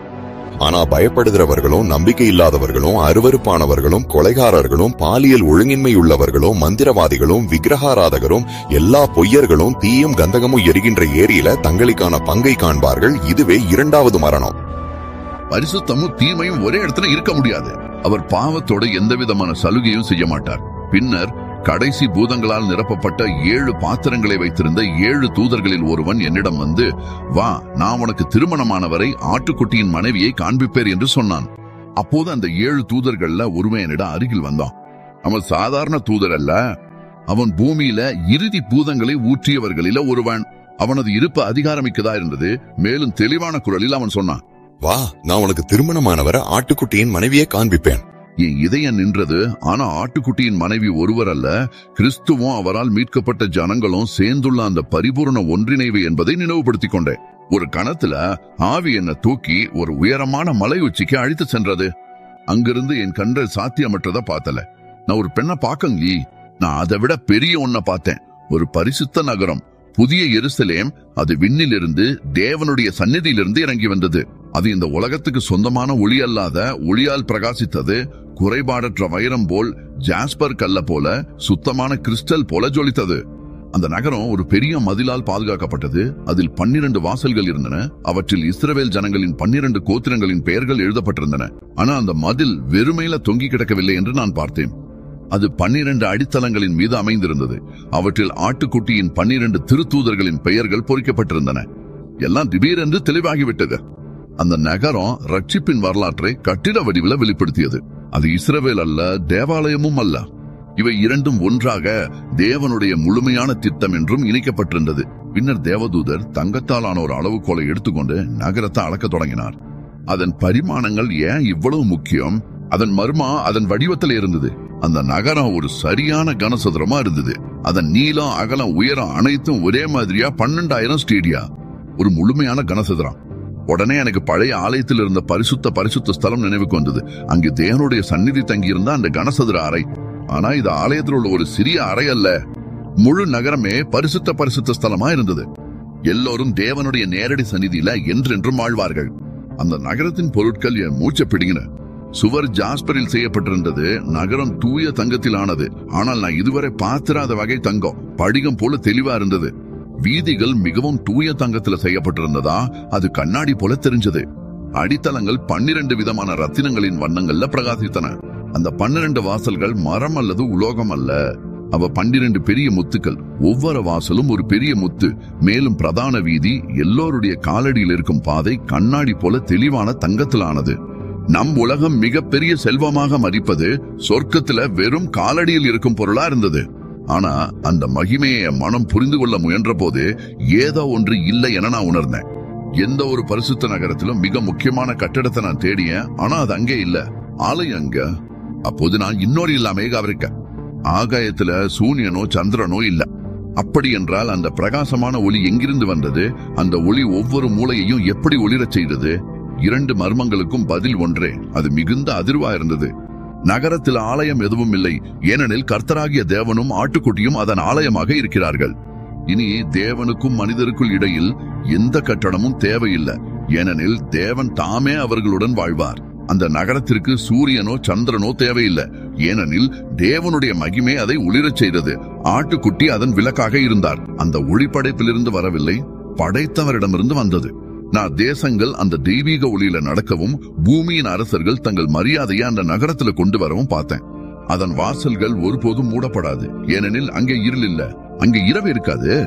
ஆனா பயப்படுகிறவர்களும் நம்பிக்கை இல்லாதவர்களும் அருவருப்பானவர்களும் கொலைகாரர்களும் பாலியல் ஒழுங்கின்மை உள்ளவர்களும் மந்திரவாதிகளும் விக்கிரகாராதகரும் எல்லா பொய்யர்களும் தீயும் கந்தகமும் எரிகின்ற ஏரியில தங்களுக்கான பங்கை காண்பார்கள் இதுவே இரண்டாவது மரணம் பரிசுத்தமும் தீமையும் ஒரே இடத்துல இருக்க முடியாது அவர் பாவத்தோட எந்த விதமான சலுகையும் செய்ய மாட்டார் பின்னர் கடைசி பூதங்களால் நிரப்பப்பட்ட ஏழு பாத்திரங்களை வைத்திருந்த ஏழு தூதர்களில் ஒருவன் என்னிடம் வந்து வா நான் உனக்கு திருமணமானவரை ஆட்டுக்குட்டியின் மனைவியை காண்பிப்பேர் என்று சொன்னான் அப்போது அந்த ஏழு தூதர்கள்ல ஒருவன் என்னிடம் அருகில் வந்தான் அவன் சாதாரண தூதர் அல்ல அவன் பூமியில இறுதி பூதங்களை ஊற்றியவர்களில ஒருவன் அவனது இருப்பு அதிகாரமிக்கதா இருந்தது மேலும் தெளிவான குரலில் அவன் சொன்னான் வா நான் உனக்கு திருமணமானவரை ஆட்டுக்குட்டியின் மனைவியை காண்பிப்பேன் என் இதயம் நின்றது ஆனா ஆட்டுக்குட்டியின் மனைவி ஒருவர் அல்ல கிறிஸ்துவும் அவரால் மீட்கப்பட்ட ஜனங்களும் சேர்ந்துள்ள அந்த பரிபூரண ஒன்றிணைவு என்பதை நினைவுபடுத்திக் கொண்டேன் ஒரு கணத்துல ஆவி என்ன தூக்கி ஒரு உயரமான மலை உச்சிக்கு அழைத்து சென்றது அங்கிருந்து என் கண்கள் சாத்தியமற்றதை பார்த்தல நான் ஒரு பெண்ணை பார்க்கங்கி நான் அதை விட பெரிய ஒன்ன பார்த்தேன் ஒரு பரிசுத்த நகரம் புதிய எருசலேம் அது விண்ணிலிருந்து தேவனுடைய சந்நிதியிலிருந்து இறங்கி வந்தது அது இந்த உலகத்துக்கு சொந்தமான ஒளி அல்லாத ஒளியால் பிரகாசித்தது குறைபாடற்ற வைரம் போல் ஜாஸ்பர் கல்ல போல சுத்தமான கிறிஸ்டல் போல ஜொலித்தது அந்த நகரம் ஒரு பெரிய மதிலால் பாதுகாக்கப்பட்டது அதில் பன்னிரண்டு வாசல்கள் இருந்தன அவற்றில் இஸ்ரவேல் ஜனங்களின் பன்னிரண்டு கோத்திரங்களின் பெயர்கள் எழுதப்பட்டிருந்தன ஆனா அந்த மதில் வெறுமையில தொங்கி கிடக்கவில்லை என்று நான் பார்த்தேன் அது பன்னிரண்டு அடித்தளங்களின் மீது அமைந்திருந்தது அவற்றில் ஆட்டுக்குட்டியின் பன்னிரண்டு திருத்தூதர்களின் பெயர்கள் பொறிக்கப்பட்டிருந்தன எல்லாம் திடீரென்று தெளிவாகிவிட்டது அந்த நகரம் ரட்சிப்பின் வரலாற்றை கட்டிட வடிவில் வெளிப்படுத்தியது அது இஸ்ரவேல் அல்ல தேவாலயமும் அல்ல இவை இரண்டும் ஒன்றாக தேவனுடைய முழுமையான திட்டம் என்றும் இணைக்கப்பட்டிருந்தது பின்னர் தேவதூதர் தங்கத்தாலான ஒரு அளவுகோலை எடுத்துக்கொண்டு நகரத்தை அளக்கத் தொடங்கினார் அதன் பரிமாணங்கள் ஏன் இவ்வளவு முக்கியம் அதன் மர்மா அதன் வடிவத்தில் இருந்தது அந்த நகரம் ஒரு சரியான கனசதுரமா இருந்தது அதன் நீளம் அகலம் உயரம் அனைத்தும் ஒரே மாதிரியா பன்னெண்டாயிரம் ஸ்டேடியா ஒரு முழுமையான கனசதுரம் உடனே எனக்கு பழைய ஆலயத்தில் இருந்த பரிசுத்த பரிசுத்த ஸ்தலம் நினைவுக்கு வந்தது அங்கு தேவனுடைய சந்நிதி தங்கியிருந்த அந்த கனசதுர அறை ஆனா இது ஆலயத்தில் உள்ள ஒரு சிறிய அறை அல்ல முழு நகரமே பரிசுத்த பரிசுத்த ஸ்தலமா இருந்தது எல்லோரும் தேவனுடைய நேரடி சந்நிதியில என்றென்றும் வாழ்வார்கள் அந்த நகரத்தின் பொருட்கள் என் மூச்சை பிடிங்கின சுவர் ஜாஸ்பரில் செய்யப்பட்டிருந்தது நகரம் தூய தங்கத்தில் ஆனது ஆனால் நான் இதுவரை பார்த்திராத வகை தங்கம் படிகம் போல தெளிவா இருந்தது வீதிகள் மிகவும் தூய தங்கத்துல செய்யப்பட்டிருந்ததா அது கண்ணாடி போல தெரிஞ்சது அடித்தளங்கள் பன்னிரண்டு விதமான ரத்தினங்களின் வண்ணங்கள்ல பிரகாசித்தன அந்த பன்னிரண்டு வாசல்கள் மரம் அல்லது உலோகம் அல்ல அவ பன்னிரண்டு பெரிய முத்துக்கள் ஒவ்வொரு வாசலும் ஒரு பெரிய முத்து மேலும் பிரதான வீதி எல்லோருடைய காலடியில் இருக்கும் பாதை கண்ணாடி போல தெளிவான தங்கத்திலானது நம் உலகம் மிகப்பெரிய செல்வமாக மதிப்பது சொர்க்கத்துல வெறும் காலடியில் இருக்கும் பொருளா இருந்தது ஆனா அந்த மகிமையை என் மனம் புரிந்து கொள்ள முயன்ற போது ஏதோ ஒன்று இல்லை என நான் உணர்ந்தேன் எந்த ஒரு பரிசுத்த நகரத்திலும் மிக முக்கியமான கட்டடத்தை நான் தேடியேன் ஆனா அது அங்கே இல்ல ஆலயம் அங்க அப்போது நான் இன்னொரு இல்லாமே கவனிக்க ஆகாயத்துல சூரியனோ சந்திரனோ இல்ல அப்படி என்றால் அந்த பிரகாசமான ஒளி எங்கிருந்து வந்தது அந்த ஒளி ஒவ்வொரு மூலையையும் எப்படி ஒளிரச் செய்தது இரண்டு மர்மங்களுக்கும் பதில் ஒன்றே அது மிகுந்த அதிர்வா இருந்தது நகரத்தில் ஆலயம் எதுவும் இல்லை ஏனெனில் கர்த்தராகிய தேவனும் ஆட்டுக்குட்டியும் அதன் ஆலயமாக இருக்கிறார்கள் இனி தேவனுக்கும் மனிதருக்குள் இடையில் எந்த கட்டடமும் தேவையில்லை ஏனெனில் தேவன் தாமே அவர்களுடன் வாழ்வார் அந்த நகரத்திற்கு சூரியனோ சந்திரனோ தேவையில்லை ஏனெனில் தேவனுடைய மகிமை அதை ஒளிரச் செய்தது ஆட்டுக்குட்டி அதன் விளக்காக இருந்தார் அந்த ஒளிப்படைப்பிலிருந்து வரவில்லை படைத்தவரிடமிருந்து வந்தது நான் தேசங்கள் அந்த தெய்வீக ஒளியில நடக்கவும் பூமியின் அரசர்கள் தங்கள் மரியாதையை அந்த நகரத்துல கொண்டு வரவும் பார்த்தேன் அதன் வாசல்கள் ஒருபோதும் மூடப்படாது ஏனெனில் அங்கே இருள் இல்ல அங்கே இரவு இருக்காது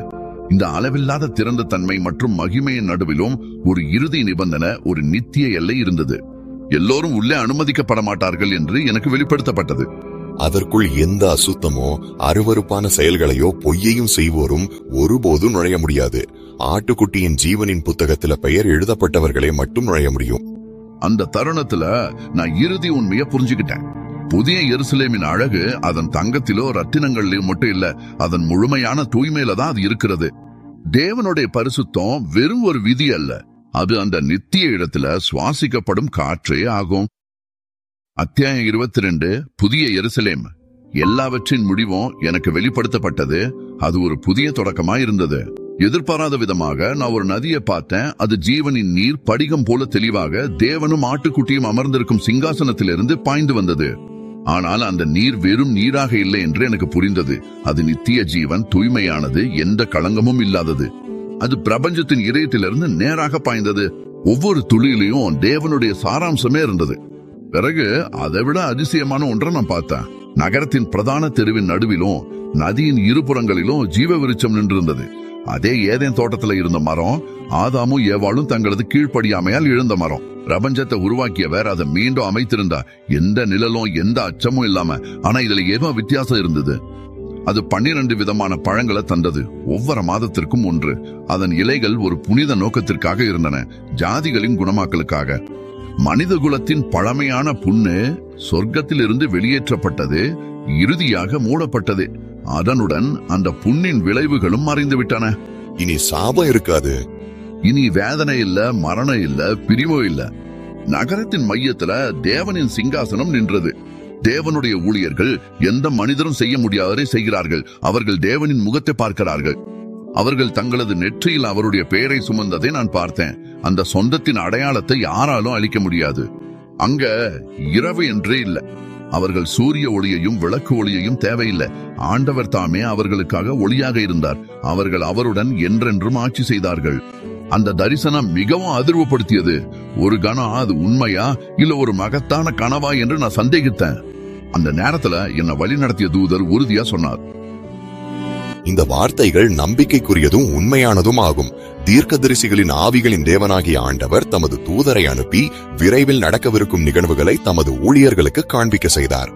இந்த அளவில்லாத திறந்த தன்மை மற்றும் மகிமையின் நடுவிலும் ஒரு இறுதி நிபந்தனை ஒரு நித்திய எல்லை இருந்தது எல்லோரும் உள்ளே அனுமதிக்கப்பட மாட்டார்கள் என்று எனக்கு வெளிப்படுத்தப்பட்டது அதற்குள் எந்த அசுத்தமோ அருவருப்பான செயல்களையோ பொய்யையும் செய்வோரும் ஒருபோதும் நுழைய முடியாது ஆட்டுக்குட்டியின் ஜீவனின் புத்தகத்துல பெயர் எழுதப்பட்டவர்களே மட்டும் நுழைய முடியும் அந்த தருணத்துல நான் இறுதி உண்மையை புரிஞ்சுக்கிட்டேன் புதிய எருசலேமின் அழகு அதன் தங்கத்திலோ ரத்தினங்களிலோ மட்டும் இல்ல அதன் முழுமையான தூய்மையில தான் அது இருக்கிறது தேவனுடைய பரிசுத்தம் வெறும் ஒரு விதி அல்ல அது அந்த நித்திய இடத்துல சுவாசிக்கப்படும் காற்றே ஆகும் அத்தியாயம் இருபத்தி ரெண்டு புதிய எருசலேம் எல்லாவற்றின் முடிவும் எனக்கு வெளிப்படுத்தப்பட்டது அது ஒரு புதிய தொடக்கமா இருந்தது எதிர்பாராத விதமாக நான் ஒரு நதியை பார்த்தேன் அது ஜீவனின் நீர் படிகம் போல தெளிவாக தேவனும் ஆட்டுக்குட்டியும் அமர்ந்திருக்கும் சிங்காசனத்திலிருந்து பாய்ந்து வந்தது ஆனால் அந்த நீர் வெறும் நீராக இல்லை என்று எனக்கு புரிந்தது அது நித்திய ஜீவன் தூய்மையானது எந்த களங்கமும் இல்லாதது அது பிரபஞ்சத்தின் இதயத்திலிருந்து நேராக பாய்ந்தது ஒவ்வொரு துளியிலையும் தேவனுடைய சாராம்சமே இருந்தது பிறகு அதை விட அதிசயமான ஒன்றை நான் பார்த்தேன் நகரத்தின் பிரதான தெருவின் நடுவிலும் நதியின் இருபுறங்களிலும் ஜீவ விருட்சம் நின்றிருந்தது அதே ஏதேன் தோட்டத்துல இருந்த மரம் ஆதாமும் ஏவாளும் தங்களது கீழ்ப்படியாமையால் இழந்த மரம் பிரபஞ்சத்தை உருவாக்கியவர் அதை மீண்டும் அமைத்திருந்தா எந்த நிழலும் எந்த அச்சமும் இல்லாம ஆனா இதுல ஏதோ வித்தியாசம் இருந்தது அது பன்னிரண்டு விதமான பழங்களை தந்தது ஒவ்வொரு மாதத்திற்கும் ஒன்று அதன் இலைகள் ஒரு புனித நோக்கத்திற்காக இருந்தன ஜாதிகளின் குணமாக்கலுக்காக மனித குலத்தின் பழமையான புண்ணு சொர்க்கத்திலிருந்து வெளியேற்றப்பட்டது இறுதியாக மூடப்பட்டது அதனுடன் அந்த புண்ணின் விளைவுகளும் மறைந்துவிட்டன இனி சாபம் இருக்காது இனி வேதனை இல்ல மரணம் இல்ல பிரிவோ இல்ல நகரத்தின் மையத்துல தேவனின் சிங்காசனம் நின்றது தேவனுடைய ஊழியர்கள் எந்த மனிதரும் செய்ய முடியாததை செய்கிறார்கள் அவர்கள் தேவனின் முகத்தை பார்க்கிறார்கள் அவர்கள் தங்களது நெற்றியில் அவருடைய பெயரை சுமந்ததை நான் பார்த்தேன் அந்த சொந்தத்தின் அடையாளத்தை யாராலும் அழிக்க முடியாது அங்க இரவு என்றே இல்ல அவர்கள் சூரிய ஒளியையும் விளக்கு ஒளியையும் தேவையில்லை ஆண்டவர் தாமே அவர்களுக்காக ஒளியாக இருந்தார் அவர்கள் அவருடன் என்றென்றும் ஆட்சி செய்தார்கள் அந்த தரிசனம் மிகவும் அதிர்வுபடுத்தியது ஒரு கணம் அது உண்மையா இல்ல ஒரு மகத்தான கனவா என்று நான் சந்தேகித்தேன் அந்த நேரத்துல என்னை வழி நடத்திய தூதர் உறுதியா சொன்னார் இந்த வார்த்தைகள் நம்பிக்கைக்குரியதும் உண்மையானதும் ஆகும் தீர்க்கதரிசிகளின் ஆவிகளின் தேவனாகிய ஆண்டவர் தமது தூதரை அனுப்பி விரைவில் நடக்கவிருக்கும் நிகழ்வுகளை தமது ஊழியர்களுக்கு காண்பிக்க செய்தார்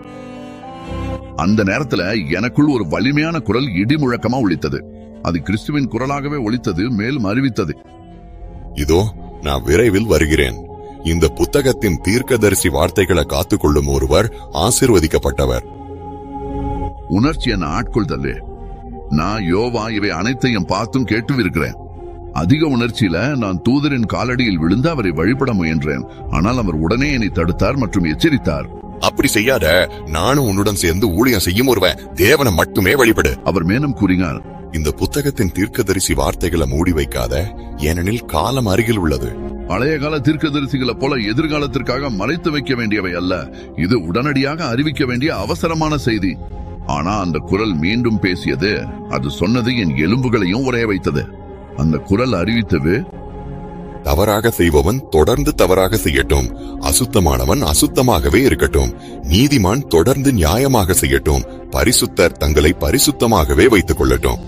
அந்த நேரத்துல எனக்குள் ஒரு வலிமையான குரல் இடி முழக்கமா ஒலித்தது அது கிறிஸ்துவின் குரலாகவே ஒலித்தது மேலும் அறிவித்தது இதோ நான் விரைவில் வருகிறேன் இந்த புத்தகத்தின் தீர்க்கதரிசி வார்த்தைகளை காத்துக்கொள்ளும் ஒருவர் ஆசிர்வதிக்கப்பட்டவர் உணர்ச்சி என்ன ஆட்கொள்தல்லே நான் யோவா இவை அனைத்தையும் பார்த்தும் கேட்டும் இருக்கிறேன் அதிக உணர்ச்சியில நான் தூதரின் காலடியில் விழுந்து அவரை வழிபட முயன்றேன் ஆனால் அவர் உடனே என்னை தடுத்தார் மற்றும் எச்சரித்தார் அப்படி செய்யாத நானும் உன்னுடன் சேர்ந்து ஊழியம் செய்யும் ஒருவன் தேவனை மட்டுமே வழிபடு அவர் மேலும் கூறினார் இந்த புத்தகத்தின் தீர்க்கதரிசி வார்த்தைகளை மூடி வைக்காத ஏனெனில் காலம் அருகில் உள்ளது பழைய கால தீர்க்கதரிசிகளை போல எதிர்காலத்திற்காக மறைத்து வைக்க வேண்டியவை அல்ல இது உடனடியாக அறிவிக்க வேண்டிய அவசரமான செய்தி ஆனா அந்த குரல் மீண்டும் பேசியது அது சொன்னது என் எலும்புகளையும் உரைய வைத்தது அந்த குரல் அறிவித்தது தவறாக செய்பவன் தொடர்ந்து தவறாக செய்யட்டும் அசுத்தமானவன் அசுத்தமாகவே இருக்கட்டும் நீதிமான் தொடர்ந்து நியாயமாக செய்யட்டும் பரிசுத்தர் தங்களை பரிசுத்தமாகவே வைத்துக் கொள்ளட்டும்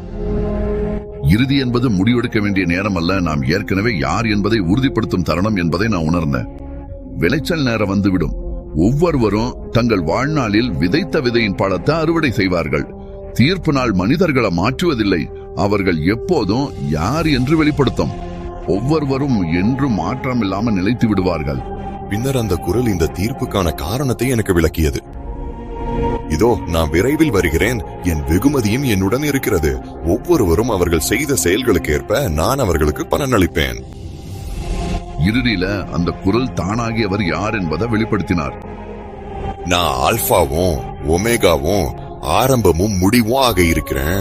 இறுதி என்பது முடிவெடுக்க வேண்டிய நேரம் அல்ல நாம் ஏற்கனவே யார் என்பதை உறுதிப்படுத்தும் தருணம் என்பதை நான் உணர்ந்தேன் விளைச்சல் நேரம் வந்துவிடும் ஒவ்வொருவரும் தங்கள் வாழ்நாளில் விதைத்த விதையின் பழத்தை அறுவடை செய்வார்கள் தீர்ப்பு நாள் மனிதர்களை மாற்றுவதில்லை அவர்கள் எப்போதும் யார் என்று வெளிப்படுத்தும் ஒவ்வொருவரும் என்றும் மாற்றம் இல்லாமல் நிலைத்து விடுவார்கள் பின்னர் அந்த குரல் இந்த தீர்ப்புக்கான காரணத்தை எனக்கு விளக்கியது இதோ நான் விரைவில் வருகிறேன் என் வெகுமதியும் என்னுடன் இருக்கிறது ஒவ்வொருவரும் அவர்கள் செய்த செயல்களுக்கு ஏற்ப நான் அவர்களுக்கு பலனளிப்பேன் இறுதியில அந்த குரல் தானாகியவர் யார் என்பதை வெளிப்படுத்தினார் நான் ஆல்பாவும் ஒமேகாவும் ஆரம்பமும் முடிவும் ஆக இருக்கிறேன்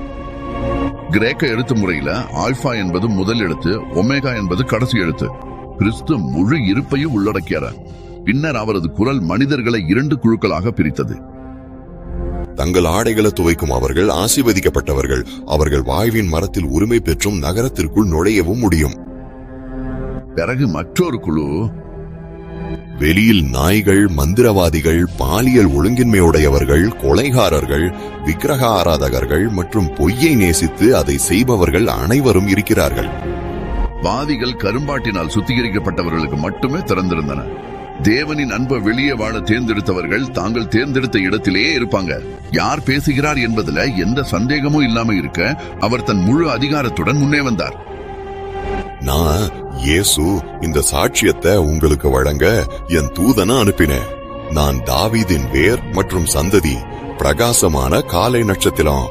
கிரேக்க எழுத்து முறையில ஆல்பா என்பது முதல் எழுத்து ஒமேகா என்பது கடைசி எழுத்து கிறிஸ்து முழு இருப்பையும் உள்ளடக்கியார் பின்னர் அவரது குரல் மனிதர்களை இரண்டு குழுக்களாக பிரித்தது தங்கள் ஆடைகளை துவைக்கும் அவர்கள் ஆசீர்வதிக்கப்பட்டவர்கள் அவர்கள் வாழ்வின் மரத்தில் உரிமை பெற்றும் நகரத்திற்குள் நுழையவும் முடியும் பிறகு மற்றொரு குழு வெளியில் நாய்கள் மந்திரவாதிகள் பாலியல் ஒழுங்கின்மையுடையவர்கள் கொலைகாரர்கள் விக்கிரக ஆராதகர்கள் மற்றும் பொய்யை நேசித்து அதை செய்பவர்கள் அனைவரும் இருக்கிறார்கள் வாதிகள் கரும்பாட்டினால் சுத்திகரிக்கப்பட்டவர்களுக்கு மட்டுமே திறந்திருந்தன தேவனின் அன்பை வெளியே வாழ தேர்ந்தெடுத்தவர்கள் தாங்கள் தேர்ந்தெடுத்த இடத்திலேயே இருப்பாங்க யார் பேசுகிறார் என்பதுல எந்த சந்தேகமும் இல்லாம இருக்க அவர் தன் முழு அதிகாரத்துடன் முன்னே வந்தார் நான் இயேசு இந்த சாட்சியத்தை உங்களுக்கு வழங்க என் தூதனை அனுப்பினேன் நான் தாவீதின் வேர் மற்றும் சந்ததி பிரகாசமான காலை நட்சத்திரம்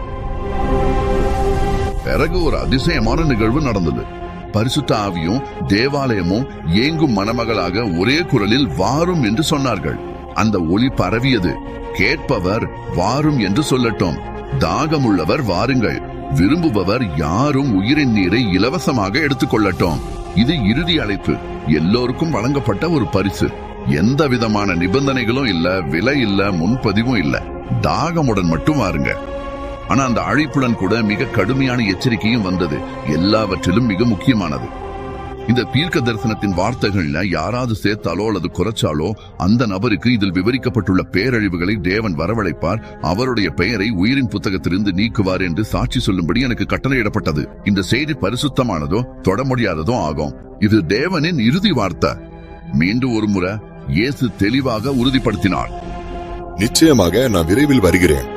பிறகு ஒரு அதிசயமான நிகழ்வு நடந்தது பரிசுத்த ஆவியும் தேவாலயமும் ஏங்கும் மணமகளாக ஒரே குரலில் வாரும் என்று சொன்னார்கள் அந்த ஒளி பரவியது கேட்பவர் வாரும் என்று சொல்லட்டும் தாகமுள்ளவர் வாருங்கள் விரும்புபவர் யாரும் உயிரின் நீரை இலவசமாக எடுத்துக்கொள்ளட்டும் இது இறுதி அழைப்பு எல்லோருக்கும் வழங்கப்பட்ட ஒரு பரிசு எந்த விதமான நிபந்தனைகளும் இல்ல விலை இல்ல முன்பதிவும் இல்ல தாகமுடன் மட்டும் வாருங்க ஆனா அந்த அழைப்புடன் கூட மிக கடுமையான எச்சரிக்கையும் வந்தது எல்லாவற்றிலும் மிக முக்கியமானது இந்த தீர்க்க தரிசனத்தின் வார்த்தைகள்ல யாராவது சேர்த்தாலோ அல்லது குறைச்சாலோ அந்த நபருக்கு இதில் விவரிக்கப்பட்டுள்ள பேரழிவுகளை தேவன் வரவழைப்பார் அவருடைய பெயரை உயிரின் புத்தகத்திலிருந்து நீக்குவார் என்று சாட்சி சொல்லும்படி எனக்கு கட்டளையிடப்பட்டது இந்த செய்தி பரிசுத்தமானதோ தொட முடியாததோ ஆகும் இது தேவனின் இறுதி வார்த்தை மீண்டும் ஒரு முறை இயேசு தெளிவாக உறுதிப்படுத்தினார் நிச்சயமாக நான் விரைவில் வருகிறேன்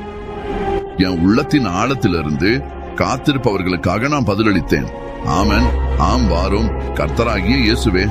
என் உள்ளத்தின் ஆழத்திலிருந்து காத்திருப்பவர்களுக்காக நான் பதிலளித்தேன் ஆமன் ஆம் வாரும் கர்த்தராகிய இயேசுவே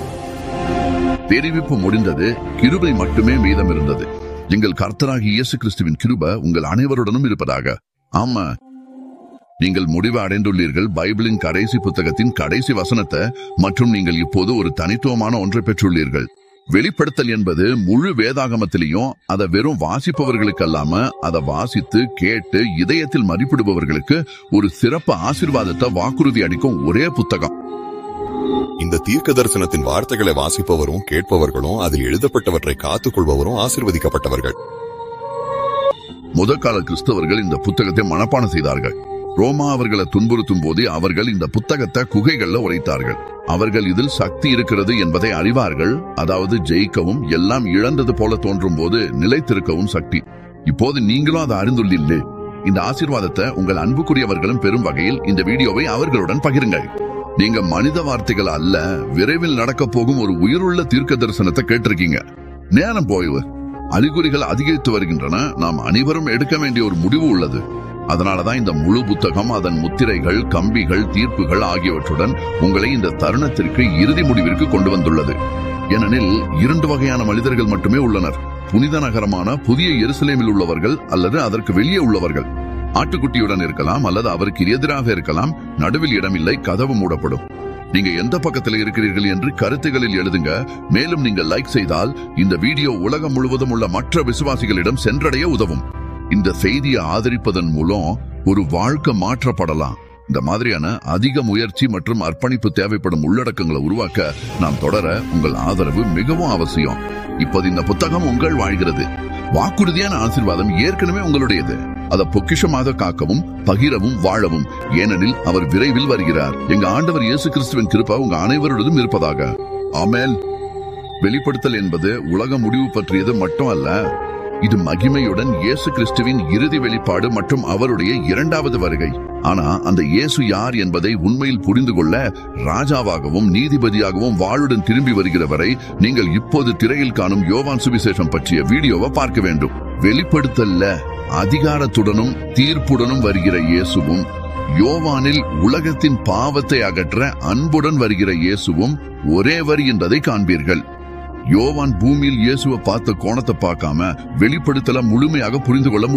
தெரிவிப்பு முடிந்தது கிருபை மட்டுமே மீதம் இருந்தது எங்கள் கர்த்தராகிய இயேசு கிறிஸ்துவின் கிருபை உங்கள் அனைவருடனும் இருப்பதாக ஆமா நீங்கள் முடிவு அடைந்துள்ளீர்கள் பைபிளின் கடைசி புத்தகத்தின் கடைசி வசனத்தை மற்றும் நீங்கள் இப்போது ஒரு தனித்துவமான ஒன்றை பெற்றுள்ளீர்கள் வெளிப்படுத்தல் என்பது முழு வேதாகமத்திலையும் அதை வெறும் வாசிப்பவர்களுக்கு அல்லாம அதை வாசித்து கேட்டு இதயத்தில் மதிப்பிடுபவர்களுக்கு ஒரு சிறப்பு ஆசீர்வாதத்தை வாக்குறுதி அளிக்கும் ஒரே புத்தகம் இந்த தீர்க்க தரிசனத்தின் வார்த்தைகளை வாசிப்பவரும் கேட்பவர்களும் அதில் எழுதப்பட்டவற்றை காத்துக்கொள்பவரும் ஆசிர்வதிக்கப்பட்டவர்கள் முதற்கால கிறிஸ்தவர்கள் இந்த புத்தகத்தை மனப்பாடம் செய்தார்கள் ரோமா அவர்களை துன்புறுத்தும் போது அவர்கள் இந்த புத்தகத்தை குகைகள்ல உரைத்தார்கள் அவர்கள் இதில் சக்தி இருக்கிறது என்பதை அறிவார்கள் அதாவது ஜெயிக்கவும் எல்லாம் இழந்தது போல தோன்றும் போது நிலைத்திருக்கவும் சக்தி இப்போது நீங்களும் அதை அறிந்துள்ளீர்கள் இந்த ஆசீர்வாதத்தை உங்கள் அன்புக்குரியவர்களும் பெறும் வகையில் இந்த வீடியோவை அவர்களுடன் பகிருங்கள் நீங்க மனித வார்த்தைகள் அல்ல விரைவில் நடக்க போகும் ஒரு உயிருள்ள தீர்க்க தரிசனத்தை கேட்டிருக்கீங்க நேரம் போய்வு அறிகுறிகள் அதிகரித்து வருகின்றன நாம் அனைவரும் எடுக்க வேண்டிய ஒரு முடிவு உள்ளது அதனாலதான் இந்த முழு புத்தகம் அதன் முத்திரைகள் கம்பிகள் தீர்ப்புகள் ஆகியவற்றுடன் உங்களை இந்த தருணத்திற்கு இறுதி முடிவிற்கு கொண்டு வந்துள்ளது ஏனெனில் இரண்டு வகையான மனிதர்கள் மட்டுமே உள்ளனர் புனித நகரமான புதிய எருசலேமில் உள்ளவர்கள் அல்லது அதற்கு வெளியே உள்ளவர்கள் ஆட்டுக்குட்டியுடன் இருக்கலாம் அல்லது அவருக்கு எதிராக இருக்கலாம் நடுவில் இடமில்லை கதவு மூடப்படும் நீங்க எந்த பக்கத்தில் இருக்கிறீர்கள் என்று கருத்துகளில் எழுதுங்க மேலும் நீங்கள் லைக் செய்தால் இந்த வீடியோ உலகம் முழுவதும் உள்ள மற்ற விசுவாசிகளிடம் சென்றடைய உதவும் இந்த செய்தியை ஆதரிப்பதன் மூலம் ஒரு வாழ்க்கை மாற்றப்படலாம் இந்த மாதிரியான அதிக முயற்சி மற்றும் அர்ப்பணிப்பு தேவைப்படும் உள்ளடக்கங்களை உருவாக்க நாம் தொடர உங்கள் ஆதரவு மிகவும் அவசியம் இப்போது இந்த புத்தகம் உங்கள் வாழ்கிறது வாக்குறுதியான ஆசீர்வாதம் ஏற்கனவே உங்களுடையது அதை பொக்கிஷமாக காக்கவும் பகிரவும் வாழவும் ஏனெனில் அவர் விரைவில் வருகிறார் எங்க ஆண்டவர் இயேசு கிறிஸ்துவின் கிருப்பா உங்க அனைவருடனும் இருப்பதாக ஆமென் வெளிப்படுத்தல் என்பது உலக முடிவு பற்றியது மட்டும் அல்ல இது மகிமையுடன் இயேசு கிறிஸ்துவின் இறுதி வெளிப்பாடு மற்றும் அவருடைய இரண்டாவது வருகை ஆனா அந்த இயேசு யார் என்பதை உண்மையில் புரிந்து கொள்ள ராஜாவாகவும் நீதிபதியாகவும் வாளுடன் திரும்பி வருகிற வரை நீங்கள் இப்போது திரையில் காணும் யோவான் சுவிசேஷம் பற்றிய வீடியோவை பார்க்க வேண்டும் வெளிப்படுத்தல்ல அதிகாரத்துடனும் தீர்ப்புடனும் வருகிற இயேசுவும் யோவானில் உலகத்தின் பாவத்தை அகற்ற அன்புடன் வருகிற இயேசுவும் ஒரேவர் என்பதை காண்பீர்கள் யோவான் பூமியில் இயேசுவை பார்த்த கோணத்தை பார்க்காம வெளிப்படுத்தல முழுமையாக புரிந்து கொள்ள முடியும்